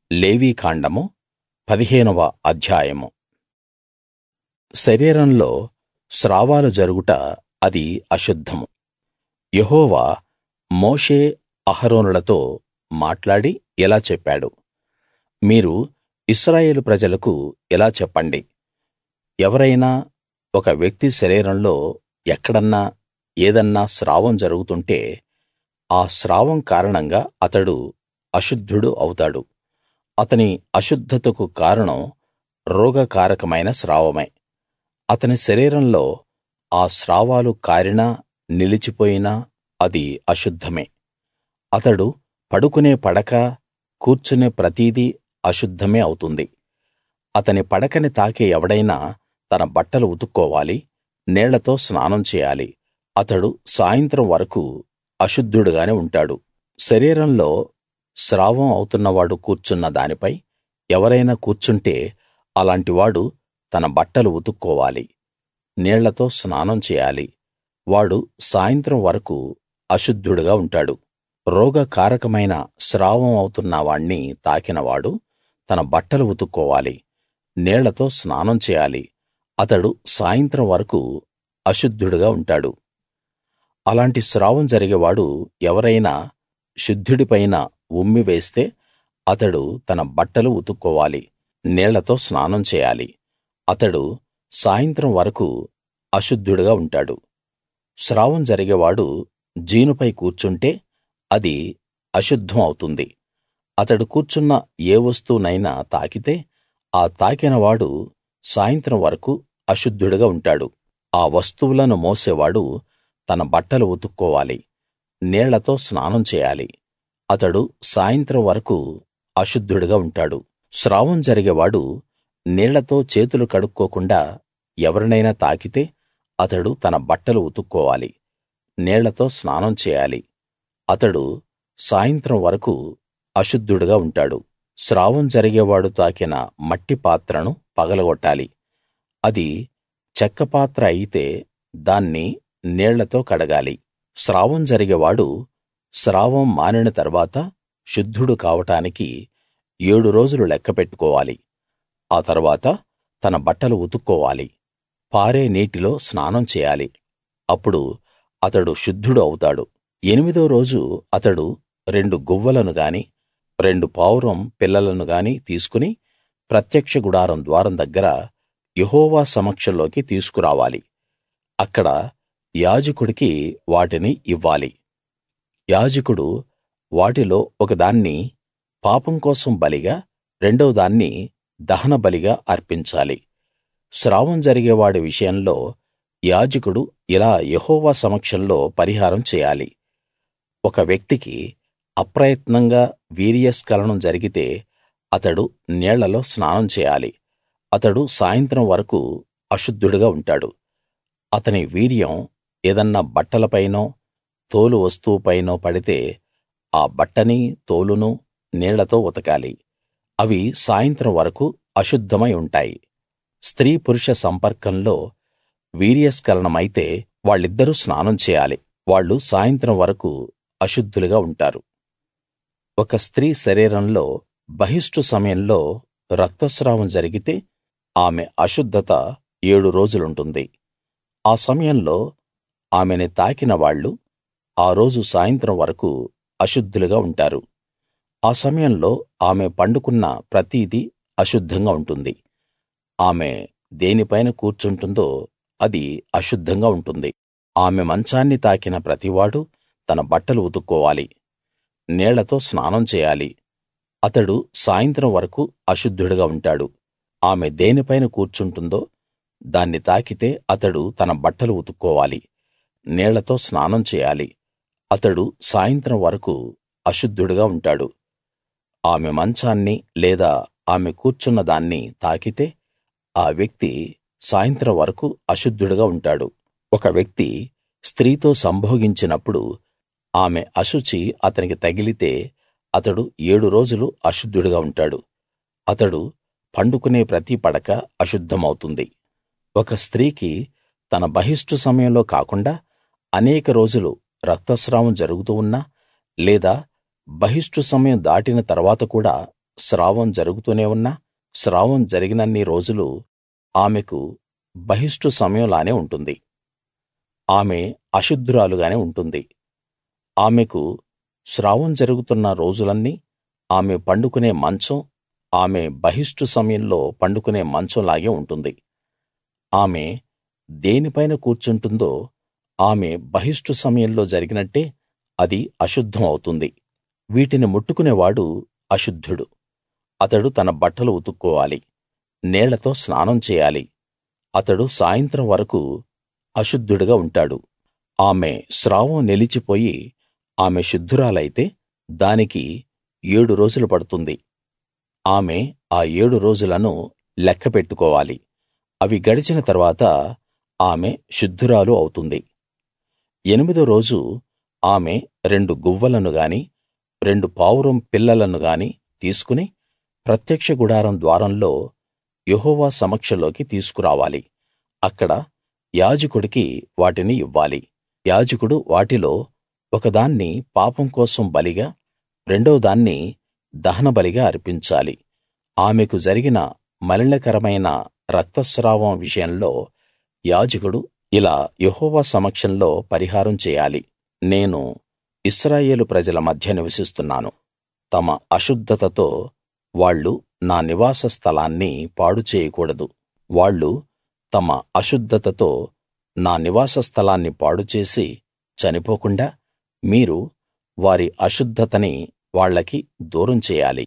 లేవీకాండము పదిహేనవ అధ్యాయము శరీరంలో స్రావాలు జరుగుట అది అశుద్ధము యెహోవా మోషే అహరోనులతో మాట్లాడి ఇలా చెప్పాడు మీరు ఇశ్రాయేలు ప్రజలకు ఇలా చెప్పండి ఎవరైనా ఒక వ్యక్తి శరీరంలో ఎక్కడన్నా ఏదన్నా స్రావం జరుగుతుంటే ఆ స్రావం కారణంగా అతడు అశుద్ధుడు అవుతాడు అతని అశుద్ధతకు కారణం రోగకారకమైన స్రావమే అతని శరీరంలో ఆ స్రావాలు కారినా నిలిచిపోయినా అది అశుద్ధమే అతడు పడుకునే పడక కూర్చునే ప్రతిదీ అశుద్ధమే అవుతుంది అతని పడకని తాకే ఎవడైనా తన బట్టలు ఉతుక్కోవాలి నీళ్లతో స్నానం చేయాలి అతడు సాయంత్రం వరకూ అశుద్ధుడుగానే ఉంటాడు శరీరంలో స్రావం అవుతున్నవాడు కూర్చున్న దానిపై ఎవరైనా కూర్చుంటే అలాంటివాడు తన బట్టలు ఉతుక్కోవాలి నీళ్లతో స్నానం చేయాలి వాడు సాయంత్రం వరకూ అశుద్ధుడుగా ఉంటాడు రోగకారకమైన స్రావం అవుతున్న వాణ్ణి తాకినవాడు తన బట్టలు ఉతుక్కోవాలి నీళ్లతో స్నానం చేయాలి అతడు సాయంత్రం వరకూ అశుద్ధుడుగా ఉంటాడు అలాంటి స్రావం జరిగేవాడు ఎవరైనా శుద్ధుడిపైన ఉమ్మి వేస్తే అతడు తన బట్టలు ఉతుక్కోవాలి నీళ్లతో స్నానం చేయాలి అతడు సాయంత్రం వరకూ అశుద్ధుడుగా ఉంటాడు స్రావం జరిగేవాడు జీనుపై కూర్చుంటే అది అశుద్ధం అవుతుంది అతడు కూర్చున్న ఏ వస్తువునైనా తాకితే ఆ తాకినవాడు సాయంత్రం వరకూ అశుద్ధుడుగా ఉంటాడు ఆ వస్తువులను మోసేవాడు తన బట్టలు ఉతుక్కోవాలి నీళ్లతో స్నానం చేయాలి అతడు సాయంత్రం వరకూ అశుద్ధుడుగా ఉంటాడు స్రావం జరిగేవాడు నీళ్లతో చేతులు కడుక్కోకుండా ఎవరినైనా తాకితే అతడు తన బట్టలు ఉతుక్కోవాలి నీళ్లతో స్నానం చేయాలి అతడు సాయంత్రం వరకూ అశుద్ధుడుగా ఉంటాడు స్రావం జరిగేవాడు తాకిన మట్టి పాత్రను పగలగొట్టాలి అది చెక్క పాత్ర అయితే దాన్ని నీళ్లతో కడగాలి స్రావం జరిగేవాడు స్రావం మానిన తర్వాత శుద్ధుడు కావడానికి ఏడు రోజులు లెక్క పెట్టుకోవాలి ఆ తర్వాత తన బట్టలు ఉతుక్కోవాలి పారే నీటిలో స్నానం చేయాలి అప్పుడు అతడు శుద్ధుడు అవుతాడు ఎనిమిదో రోజు అతడు రెండు గువ్వలను గాని రెండు పావురం పిల్లలను గాని తీసుకుని ప్రత్యక్ష గుడారం ద్వారం దగ్గర యెహోవా సమక్షంలోకి తీసుకురావాలి అక్కడ యాజకుడికి వాటిని ఇవ్వాలి యాజకుడు వాటిలో ఒకదాన్ని పాపం కోసం బలిగా రెండో దాన్ని దహన బలిగా అర్పించాలి స్రావం జరిగేవాడి విషయంలో యాజకుడు ఇలా యెహోవా సమక్షంలో పరిహారం చేయాలి ఒక వ్యక్తికి అప్రయత్నంగా వీర్యస్ఖలనం జరిగితే అతడు నీళ్లలో స్నానం చేయాలి అతడు సాయంత్రం వరకూ అశుద్ధుడుగా ఉంటాడు అతని వీర్యం ఏదన్నా బట్టలపైనో తోలు వస్తువుపైనో పడితే ఆ బట్టనీ తోలునూ నీళ్లతో ఉతకాలి అవి సాయంత్రం వరకూ అశుద్ధమై ఉంటాయి స్త్రీ పురుష సంపర్కంలో వీర్యస్ఖలనమైతే వాళ్ళిద్దరూ స్నానం చేయాలి వాళ్ళు సాయంత్రం వరకూ అశుద్ధులుగా ఉంటారు ఒక స్త్రీ శరీరంలో బహిష్టు సమయంలో రక్తస్రావం జరిగితే ఆమె అశుద్ధత ఏడు రోజులుంటుంది ఆ సమయంలో ఆమెని తాకిన వాళ్ళు ఆ రోజు సాయంత్రం వరకూ అశుద్ధులుగా ఉంటారు ఆ సమయంలో ఆమె పండుకున్న ప్రతిదీ అశుద్ధంగా ఉంటుంది ఆమె దేనిపైన కూర్చుంటుందో అది అశుద్ధంగా ఉంటుంది ఆమె మంచాన్ని తాకిన ప్రతివాడూ తన బట్టలు ఉతుక్కోవాలి నీళ్లతో స్నానం చేయాలి అతడు సాయంత్రం వరకూ అశుద్ధుడుగా ఉంటాడు ఆమె దేనిపైన కూర్చుంటుందో దాన్ని తాకితే అతడు తన బట్టలు ఉతుక్కోవాలి నీళ్లతో స్నానం చేయాలి అతడు సాయంత్రం వరకూ అశుద్ధుడుగా ఉంటాడు ఆమె మంచాన్ని లేదా ఆమె కూర్చున్న దాన్ని తాకితే ఆ వ్యక్తి సాయంత్రం వరకూ అశుద్ధుడుగా ఉంటాడు ఒక వ్యక్తి స్త్రీతో సంభోగించినప్పుడు ఆమె అశుచి అతనికి తగిలితే అతడు ఏడు రోజులు అశుద్ధుడుగా ఉంటాడు అతడు పండుకునే ప్రతి పడక అశుద్ధమవుతుంది ఒక స్త్రీకి తన బహిష్టు సమయంలో కాకుండా అనేక రోజులు రక్తస్రావం జరుగుతూ ఉన్నా లేదా బహిష్టు సమయం దాటిన తర్వాత కూడా స్రావం జరుగుతూనే ఉన్నా స్రావం జరిగినన్ని రోజులు ఆమెకు బహిష్టు సమయంలానే ఉంటుంది ఆమె అశుద్ధురాలుగానే ఉంటుంది ఆమెకు స్రావం జరుగుతున్న రోజులన్నీ ఆమె పండుకునే మంచం ఆమె బహిష్టు సమయంలో పండుకునే మంచంలాగే ఉంటుంది ఆమె దేనిపైన కూర్చుంటుందో ఆమె బహిష్టు సమయంలో జరిగినట్టే అది అశుద్ధం అవుతుంది వీటిని ముట్టుకునేవాడు అశుద్ధుడు అతడు తన బట్టలు ఉతుక్కోవాలి నీళ్లతో స్నానం చేయాలి అతడు సాయంత్రం వరకు అశుద్ధుడుగా ఉంటాడు ఆమె స్రావం నిలిచిపోయి ఆమె శుద్ధురాలైతే దానికి ఏడు రోజులు పడుతుంది ఆమె ఆ ఏడు రోజులను లెక్క పెట్టుకోవాలి అవి గడిచిన తర్వాత ఆమె శుద్ధురాలు అవుతుంది ఎనిమిదో రోజు ఆమె రెండు గువ్వలను గాని రెండు పావురం పిల్లలను గాని తీసుకుని ప్రత్యక్ష గుడారం ద్వారంలో యెహోవా సమక్షంలోకి తీసుకురావాలి అక్కడ యాజకుడికి వాటిని ఇవ్వాలి యాజకుడు వాటిలో ఒకదాన్ని పాపం కోసం బలిగా రెండో దాన్ని దహనబలిగా అర్పించాలి ఆమెకు జరిగిన మలినకరమైన రక్తస్రావం విషయంలో యాజకుడు ఇలా యెహోవా సమక్షంలో పరిహారం చేయాలి నేను ఇశ్రాయేలు ప్రజల మధ్య నివసిస్తున్నాను తమ అశుద్ధతతో వాళ్ళు నా నివాస స్థలాన్ని పాడు చేయకూడదు వాళ్ళు తమ అశుద్ధతతో నా నివాస స్థలాన్ని పాడుచేసి చనిపోకుండా మీరు వారి అశుద్ధతని వాళ్ళకి దూరం చేయాలి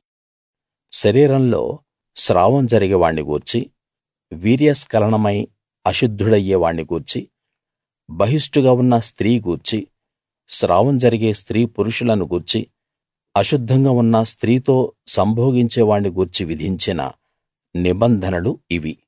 శరీరంలో స్రావం జరిగే వాణ్ణి గూర్చి వీర్యస్ఖలనమై అశుద్ధుడయ్యే వాణ్ణి గూర్చి బహిష్టుగా ఉన్న స్త్రీ గూర్చి స్రావం జరిగే స్త్రీ పురుషులను గూర్చి అశుద్ధంగా ఉన్న స్త్రీతో సంభోగించే వాణ్ణి గూర్చి విధించిన నిబంధనలు ఇవి